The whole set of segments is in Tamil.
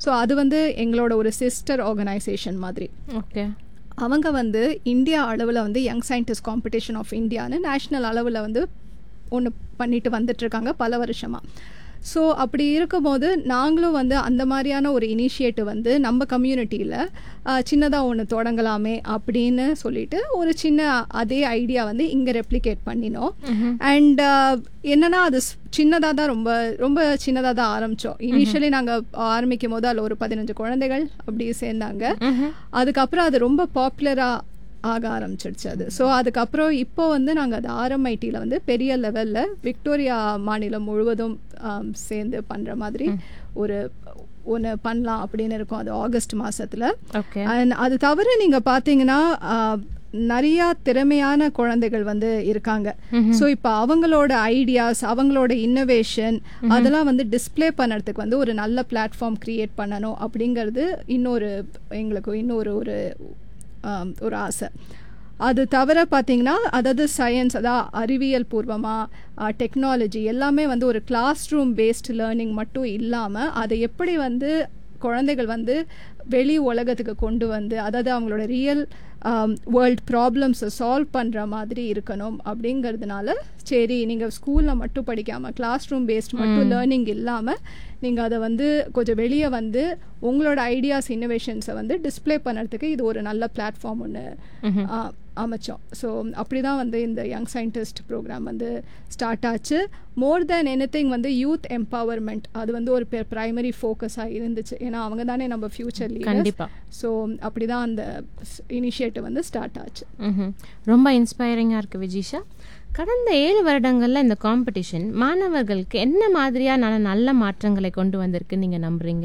ஸோ அது வந்து எங்களோட ஒரு சிஸ்டர் ஆர்கனைசேஷன் மாதிரி ஓகே அவங்க வந்து இந்தியா அளவில் வந்து யங் சயின்டிஸ்ட் காம்படிஷன் ஆஃப் இந்தியான்னு நேஷ்னல் அளவில் வந்து ஒன்று பண்ணிட்டு வந்துட்டுருக்காங்க பல வருஷமாக ஸோ அப்படி இருக்கும்போது நாங்களும் வந்து அந்த மாதிரியான ஒரு இனிஷியேட்டிவ் வந்து நம்ம கம்யூனிட்டியில் சின்னதாக ஒன்று தொடங்கலாமே அப்படின்னு சொல்லிட்டு ஒரு சின்ன அதே ஐடியா வந்து இங்கே ரெப்ளிகேட் பண்ணினோம் அண்ட் என்னன்னா அது சின்னதாக தான் ரொம்ப ரொம்ப சின்னதாக தான் ஆரம்பித்தோம் இனிஷியலி நாங்கள் ஆரம்பிக்கும் போது அதில் ஒரு பதினஞ்சு குழந்தைகள் அப்படி சேர்ந்தாங்க அதுக்கப்புறம் அது ரொம்ப பாப்புலராக ஆக ஆரம்பிச்சிடுச்சு அது ஸோ அதுக்கப்புறம் இப்போ வந்து நாங்கள் அது ஆர்எம்ஐடியில் வந்து பெரிய லெவலில் விக்டோரியா மாநிலம் முழுவதும் ஆம், சேர்ந்து பண்ணுற மாதிரி ஒரு ஒன்று பண்ணலாம் அப்படின்னு இருக்கோம் அது ஆகஸ்ட் மாதத்தில் ஓகே அண்ட் அது தவிர நீங்கள் பார்த்தீங்கன்னா ஆ, நிறையா திறமையான குழந்தைகள் வந்து இருக்காங்க ஸோ இப்போ அவங்களோட ஐடியாஸ் அவங்களோட இன்னோவேஷன் அதெல்லாம் வந்து டிஸ்ப்ளே பண்ணுறதுக்கு வந்து ஒரு நல்ல பிளாட்ஃபார்ம் கிரியேட் பண்ணணும் அப்படிங்கிறது இன்னொரு எங்களுக்கு இன்னொரு ஒரு ஆம், ஒரு ஆசை அது தவிர பார்த்தீங்கன்னா அதாவது சயின்ஸ் அதாவது அறிவியல் பூர்வமாக டெக்னாலஜி எல்லாமே வந்து ஒரு கிளாஸ் ரூம் பேஸ்ட் லேர்னிங் மட்டும் இல்லாமல் அதை எப்படி வந்து குழந்தைகள் வந்து வெளி உலகத்துக்கு கொண்டு வந்து அதாவது அவங்களோட ரியல் வேர்ல்ட் ப்ராப்ளம்ஸை சால்வ் பண்ணுற மாதிரி இருக்கணும் அப்படிங்கிறதுனால சரி நீங்கள் ஸ்கூலில் மட்டும் படிக்காமல் கிளாஸ் ரூம் பேஸ்ட் மட்டும் லேர்னிங் இல்லாமல் நீங்கள் அதை வந்து கொஞ்சம் வெளியே வந்து உங்களோட ஐடியாஸ் இன்னோவேஷன்ஸை வந்து டிஸ்ப்ளே பண்ணுறதுக்கு இது ஒரு நல்ல பிளாட்ஃபார்ம் ஒன்று அமைச்சோம் ஸோ அப்படி தான் வந்து இந்த யங் சயின்டிஸ்ட் ப்ரோக்ராம் வந்து ஸ்டார்ட் ஆச்சு மோர் தென் எனி வந்து யூத் எம்பவர்மெண்ட் அது வந்து ஒரு ப்ரைமரி ஃபோக்கஸாக இருந்துச்சு ஏன்னா அவங்க தானே நம்ம ஃபியூச்சர் லீடர்ஸ் கண்டிப்பா ஸோ அப்படி தான் அந்த இனிஷியேட்டிவ் வந்து ஸ்டார்ட் ஆச்சு ம்ஹும். ரொம்ப இன்ஸ்பைரிங்காக இருக்குது விஜிஷா கடந்த ஏழு வருடங்களில் இந்த காம்படிஷன் மாணவர்களுக்கு என்ன மாதிரியான நல்ல மாற்றங்களை கொண்டு வந்திருக்குன்னு நீங்கள் நம்புறீங்க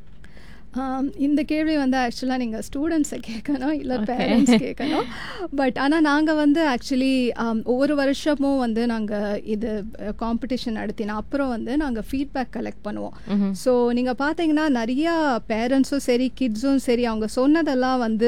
ஆம், இந்த கேள்வி வந்து ஆக்சுவலாக நீங்கள் ஸ்டூடெண்ட்ஸை கேட்கணும் இல்லை பேரண்ட்ஸ் கேட்கணும் பட் ஆனால் நாங்கள் வந்து ஆக்சுவலி ஒவ்வொரு வருஷமும் வந்து நாங்கள் இது காம்படிஷன் நடத்தின அப்புறம் வந்து நாங்கள் ஃபீட்பேக் கலெக்ட் பண்ணுவோம் ஸோ நீங்கள் பார்த்தீங்கன்னா நிறையா பேரண்ட்ஸும் சரி கிட்ஸும் சரி அவங்க சொன்னதெல்லாம் வந்து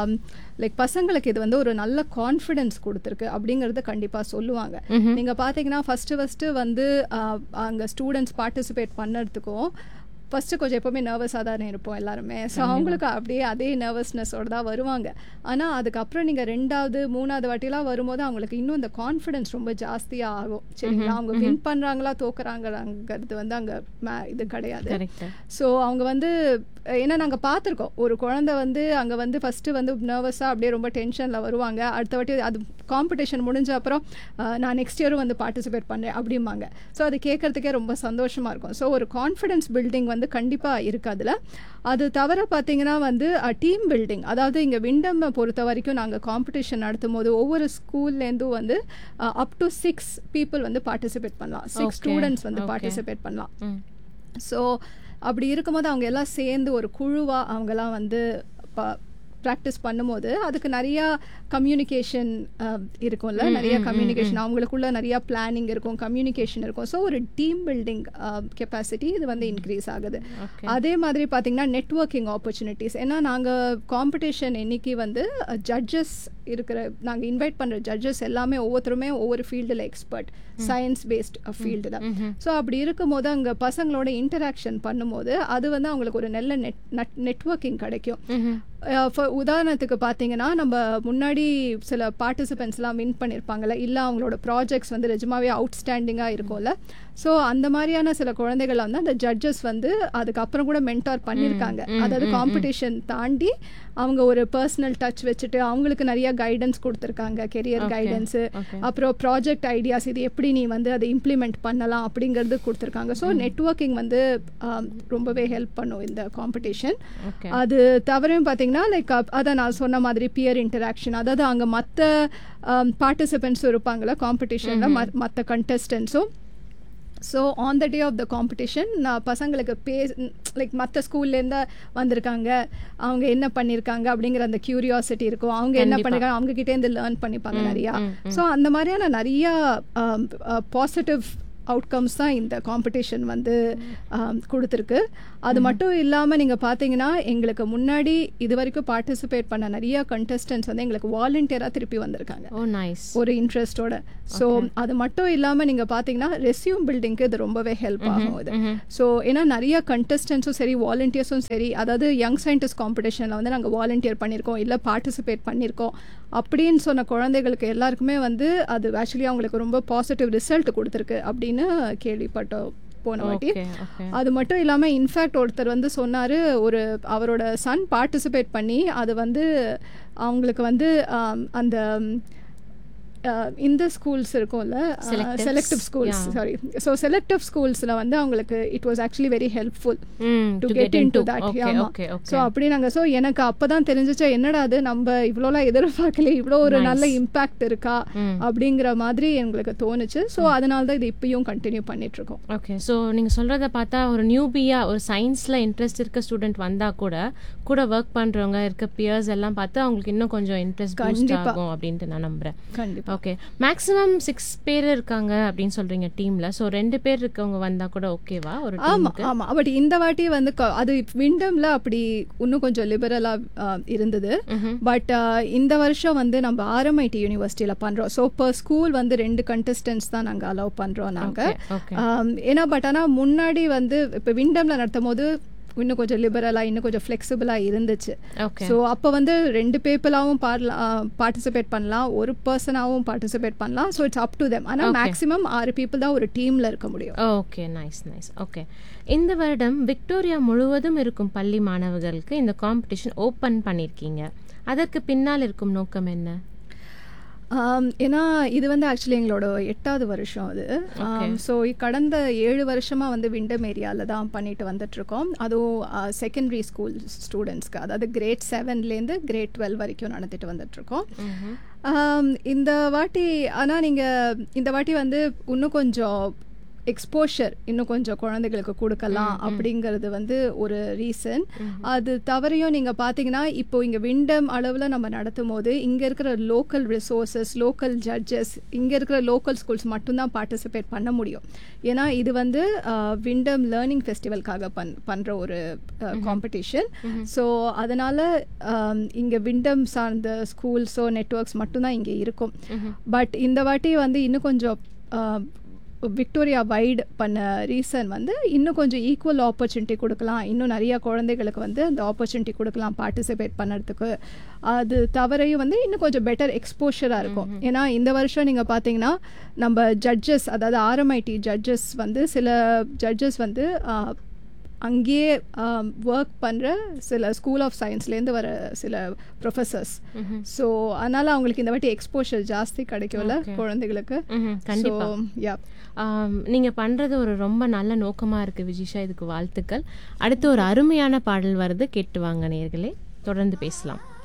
லைக் பசங்களுக்கு இது வந்து ஒரு நல்ல கான்ஃபிடென்ஸ் கொடுத்துருக்கு அப்படிங்கறத கண்டிப்பாக சொல்லுவாங்க நீங்கள் பார்த்தீங்கன்னா ஃபஸ்ட்டு ஃபஸ்ட்டு வந்து அங்கே ஸ்டூடெண்ட்ஸ் பார்ட்டிசிபேட் பண்ணுறதுக்கும் ஃபஸ்ட்டு கொஞ்சம் எப்போவுமே நர்வஸாக தானே இருப்போம் எல்லாருமே ஸோ அவங்களுக்கு அப்படியே அதே நர்வஸ்னஸோட தான் வருவாங்க ஆனால் அதுக்கப்புறம் நீங்கள் ரெண்டாவது மூணாவது வாட்டிலாம் வரும்போது அவங்களுக்கு இன்னும் இந்த கான்ஃபிடென்ஸ் ரொம்ப ஜாஸ்தியாக ஆகும் சரிங்களா அவங்க வின் பண்ணுறாங்களா தோக்குறாங்களாங்கிறது வந்து அங்கே இது கிடையாது கரெக்ட் ஸோ அவங்க வந்து ஏன்னா நாங்கள் பார்த்துருக்கோம் ஒரு குழந்தை வந்து அங்கே வந்து ஃபஸ்ட்டு வந்து நர்வஸாக அப்படியே ரொம்ப டென்ஷனில் வருவாங்க அடுத்த வாட்டி அது காம்படிஷன் முடிஞ்ச அப்புறம் அஹ், நான் நெக்ஸ்ட் இயரும் வந்து பார்ட்டிசிபேட் பண்ணுறேன் அப்படிம்பாங்க ஸோ அது கேட்குறதுக்கே ரொம்ப சந்தோஷமாக இருக்கும் ஸோ ஒரு கான்ஃபிடென்ஸ் பில்டிங் வந்து கண்டிப்பாக இருக்குது அதில் அது தவிர பார்த்தீங்கன்னா வந்து டீம் பில்டிங் அதாவது இங்கே விண்டம்மை பொறுத்த வரைக்கும் நாங்கள் காம்படிஷன் நடத்தும் போது ஒவ்வொரு ஸ்கூல்லேருந்தும் வந்து அப் டு சிக்ஸ் பீப்புள் வந்து பார்ட்டிசிபேட் பண்ணலாம் சிக்ஸ் Okay, ஸ்டூடெண்ட்ஸ் வந்து okay. பார்ட்டிசிபேட் பண்ணலாம் ம் ஸோ அப்படி இருக்கும்போது அவங்க எல்லாம் சேர்ந்து ஒரு குழுவாக அவங்கெல்லாம் வந்து ப ப்ராக்டிஸ் பண்ணும்போது அதுக்கு நிறையா கம்யூனிகேஷன் இருக்கும்ல நிறைய கம்யூனிகேஷன் அவங்களுக்குள்ள நிறையா பிளானிங் இருக்கும் கம்யூனிகேஷன் இருக்கும் ஸோ ஒரு டீம் பில்டிங் கெப்பாசிட்டி இது வந்து இன்க்ரீஸ் ஆகுது ஓகே அதே மாதிரி பார்த்தீங்கன்னா நெட்வொர்க்கிங் ஆப்பர்ச்சுனிட்டிஸ் ஏன்னா நாங்கள் காம்படிஷன் இன்னைக்கு வந்து ஜட்ஜஸ் இருக்கிற நாங்கள் இன்வைட் பண்ணுற ஜட்ஜஸ் எல்லாமே ஒவ்வொருத்தருமே ஒவ்வொரு ஃபீல்டில் எக்ஸ்பர்ட் சயின்ஸ் பேஸ்ட் ஃபீல்டு தான் ஸோ அப்படி இருக்கும்போது அங்கே பசங்களோட இன்டராக்ஷன் பண்ணும்போது அது வந்து அவங்களுக்கு ஒரு நல்ல நெட் நெட்வொர்க்கிங் கிடைக்கும் அஹ் for உதாரணத்துக்கு பார்த்தீங்கன்னா நம்ம முன்னாடி சில பார்ட்டிசிபென்ட்ஸ்லாம் வின் பண்ணியிருப்பாங்கல்ல இல்லை அவங்களோட ப்ராஜெக்ட்ஸ் வந்து நிஜமாவே அவுட்ஸ்டாண்டிங்காக இருக்கும்ல ஸோ அந்த மாதிரியான சில குழந்தைகள் வந்து அந்த ஜட்ஜஸ் வந்து அதுக்கப்புறம் கூட மென்டார் பண்ணியிருக்காங்க அதாவது காம்படிஷன் தாண்டி அவங்க ஒரு பர்சனல் டச் வச்சுட்டு அவங்களுக்கு நிறைய கைடன்ஸ் கொடுத்துருக்காங்க கெரியர் Okay, கைடன்ஸு okay. அப்புறம் ப்ராஜெக்ட் ஐடியாஸ் இது எப்படி நீ வந்து அதை இம்ப்ளிமெண்ட் பண்ணலாம் அப்படிங்கிறது கொடுத்துருக்காங்க ஸோ நெட்வொர்க்கிங் வந்து ஆம், ரொம்பவே ஹெல்ப் பண்ணும் இந்த காம்படிஷன் ஓகே அது தவிர பார்த்தீங்கன்னா லைக் அதை நான் சொன்ன மாதிரி பியர் இன்டராக்ஷன் அதாவது அங்கே மற்ற பார்ட்டிசிபெண்ட்ஸும் இருப்பாங்கள்ல காம்படிஷனில் மற்ற கண்டஸ்டன்ஸும் so on the day of the competition நான் பசங்களுக்கு பே லைக் மற்ற ஸ்கூல்லேருந்து வந்திருக்காங்க அவங்க என்ன பண்ணியிருக்காங்க அப்படிங்கிற அந்த கியூரியாசிட்டி இருக்கும் அவங்க என்ன கண்டிப்பா. பண்ணிருக்காங்க அவங்க கிட்டேருந்து லேர்ன் பண்ணிப்பாங்க நிறையா ம், ஸோ அந்த மாதிரியான நிறைய பாசிட்டிவ் அவுட்கம்ஸ் தான் இந்த காம்படிஷன் வந்து ஆம், கொடுத்துருக்கு அது மட்டும் இல்லாமல் நீங்கள் பார்த்தீங்கன்னா எங்களுக்கு முன்னாடி இது வரைக்கும் பார்ட்டிசிபேட் பண்ண நிறைய கண்டஸ்டன்ஸ் வந்து எங்களுக்கு வாலண்டியராக திருப்பி வந்திருக்காங்க ஓ நைஸ் ஒரு இன்ட்ரெஸ்டோட ஸோ அது மட்டும் இல்லாமல் நீங்கள் பார்த்தீங்கன்னா ரெஸ்யூம் பில்டிங்க்கு இது ரொம்பவே ஹெல்ப் ஆகும் இது ஸோ ஏன்னா நிறைய கண்டஸ்டன்ஸும் சரி வாலண்டியர்ஸும் சரி அதாவது யங் சயின்டிஸ்ட் காம்படிஷனில் வந்து நாங்கள் வாலண்டியர் பண்ணியிருக்கோம் இல்லை பார்ட்டிசிபேட் பண்ணியிருக்கோம் அப்படின்னு சொன்ன குழந்தைகளுக்கு எல்லாருக்குமே வந்து அது ஆக்சுவலி அவங்களுக்கு ரொம்ப பாசிட்டிவ் ரிசல்ட் கொடுத்துருக்கு அப்படின்னு கேள்விப்பட்டோம் போன வாட்டி ஓகே ஓகே அது மட்டும் இல்லாமல் இன்ஃபேக்ட் ஒருத்தர் வந்து சொன்னார் ஒரு அவரோட சன் பார்ட்டிசிபேட் பண்ணி அது வந்து அவங்களுக்கு வந்து ஆம், அந்த ம், அஹ், இந்த ஸ்கூல்ஸ் இருக்கும்ல Selectives. Selective schools Yeah. Sorry so selective ஸ்கூல்ஸில் வந்து அவங்களுக்கு it was actually very helpful hmm to to get get in to into that okay ஆமா ஓகே ஸோ ஓகே அப்படி நாங்கள் ஸோ எனக்கு அப்போ தான் தெரிஞ்சிச்சு என்னடா அது நம்ம இவ்வளோலாம் எதிர்பார்க்கல இவ்வளோ ஒரு Nice. நல்ல இம்பாக்ட் இருக்கா ம். அப்படிங்கிற மாதிரி எங்களுக்கு தோணுச்சு ஸோ அதனால தான் இது இப்பயும் கண்டினியூ பண்ணிட்டு இருக்கோம் ஓகே ஸோ நீங்கள் சொல்கிறத பார்த்தா ஒரு நியூபியாக ஒரு சயின்ஸில் இன்ட்ரெஸ்ட் இருக்க ஸ்டூடெண்ட் வந்தால் கூட கூட ஒர்க் பண்ணுறவங்க இருக்க பியர்ஸ் எல்லாம் பார்த்து அவங்களுக்கு இன்னும் கொஞ்சம் இன்ட்ரெஸ்ட் பூஸ்ட் கண்டிப்பா. ஆகும் அப்படின்ட்டு நான் நம்புகிறேன் கண்டிப்பாக ஓகே மேக்ஸிமம் சிக்ஸ் பேர் இருக்காங்க அப்படின்னு சொல்கிறீங்க டீமில் ஸோ ரெண்டு பேர் இருக்கவங்க வந்தால் கூட ஓகேவா ஒரு ஆமா டீமுக்கு ஆமா பட் இந்த வாட்டி வந்து க- அது விண்டம்ல அப்படி இன்னும் கொஞ்சம் லிபரலா இருந்தது பட் இந்த வருஷம் வந்து நம்ம ஆர்எம்ஐடி யூனிவர்சிட்டியில பண்றோம் ஸோ per ஸ்கூல் வந்து ரெண்டு கண்டஸ்டன்ஸ் தான் நாங்க அலோவ் பண்றோம் நாங்க ஓகே ஆம், ஏன்னா பட் ஆனா முன்னாடி வந்து இப்போ விண்டம்ல நடத்தும் போது இன்னும் கொஞ்சம் லிபரலா இன்னும் கொஞ்சம் ஃப்ளெக்சிபிளா இருந்துச்சு ஓகே ஸோ அப்போ வந்து ரெண்டு பேப்பிளாவும் பார்ட்டிசிபேட் பண்ணலாம் ஒரு பர்சனாகவும் பார்ட்டிசிபேட் பண்ணலாம் so it's up to them ஆனால் Okay. மேக்ஸிமம் ஆறு பீப்புள் தான் ஒரு டீம்ல இருக்க முடியும் ஓகே நைஸ் நைஸ் ஓகே இந்த வருடம் விக்டோரியா முழுவதும் இருக்கும் பள்ளி மாணவர்களுக்கு இந்த காம்படிஷன் ஓப்பன் பண்ணியிருக்கீங்க அதற்கு பின்னால் இருக்கும் நோக்கம் என்ன ஆம், ஏன்னா இது வந்து ஆக்சுவலி எங்களோட எட்டாவது வருஷம் அது ஸோ கடந்த ஏழு வருஷமாக வந்து விண்டம் ஏரியாவில் தான் பண்ணிட்டு வந்துட்ருக்கோம் அதுவும் செகண்டரி ஸ்கூல் ஸ்டூடெண்ட்ஸ்க்கு அதாவது கிரேட் செவன்லேருந்து கிரேட் டுவெல் வரைக்கும் நடத்திட்டு வந்துட்ருக்கோம் ஆம், இந்த வாட்டி ஆனால் நீங்கள் இந்த வாட்டி வந்து இன்னும் கொஞ்சம் எக்ஸ்போஷர் இன்னும் கொஞ்சம் குழந்தைகளுக்கு கொடுக்கலாம் அப்படிங்கிறது வந்து ஒரு ரீசன் அது தவறையும் நீங்கள் பார்த்தீங்கன்னா இப்போ இங்கே விண்டம் அளவில் நம்ம நடத்தும் போது இங்கே இருக்கிற லோக்கல் ரிசோர்சஸ் லோக்கல் ஜட்ஜஸ் இங்கே இருக்கிற லோக்கல் ஸ்கூல்ஸ் மட்டும்தான் பார்ட்டிசிபேட் பண்ண முடியும் ஏன்னா இது வந்து விண்டம் லேர்னிங் ஃபெஸ்டிவல்காக பண் பண்ணுற ஒரு காம்படிஷன் ஸோ அதனால் இங்கே விண்டம் சார்ந்த ஸ்கூல்ஸோ நெட்ஒர்க்ஸ் மட்டும்தான் இங்கே இருக்கும் பட் இந்த வாட்டி வந்து இன்னும் கொஞ்சம் ஆஹ், விக்டோரியா வைடு பண்ண ரீசன் வந்து இன்னும் கொஞ்சம் ஈக்குவல் ஆப்பர்ச்சுனிட்டி கொடுக்கலாம் இன்னும் நிறைய குழந்தைகளுக்கு வந்து அந்த ஆப்பர்ச்சுனிட்டி கொடுக்கலாம் பார்ட்டிசிபேட் பண்ணுறதுக்கு அது தவிரையும் வந்து இன்னும் கொஞ்சம் பெட்டர் எக்ஸ்போஷராக இருக்கும் ஏன்னா இந்த வருஷம் நீங்கள் பார்த்தீங்கன்னா நம்ம ஜட்ஜஸ் அதாவது ஆர்எம்ஐடி ஜட்ஜஸ் வந்து சில ஜட்ஜஸ் வந்து ஆஹ், அங்கேயே ஒர்க் பண்ணுற சில ஸ்கூல் ஆஃப் சயின்ஸ்லேருந்து வர சில ப்ரொஃபஸர்ஸ் ஸோ அதனால் அவங்களுக்கு இந்த வாட்டி எக்ஸ்போஷர் ஜாஸ்தி கிடைக்கும்ல Okay. குழந்தைகளுக்கு ம்ஹும், கண்டிப்பா ஸோ யா ஆம், நீங்க பண்றது ஒரு ரொம்ப நல்ல நோக்கமா இருக்கு விஜிஷா இதுக்கு வாழ்த்துக்கள் அடுத்து ஒரு அருமையான பாடல் வருது கேட்டு வாங்க நேர்களே தொடர்ந்து பேசலாம்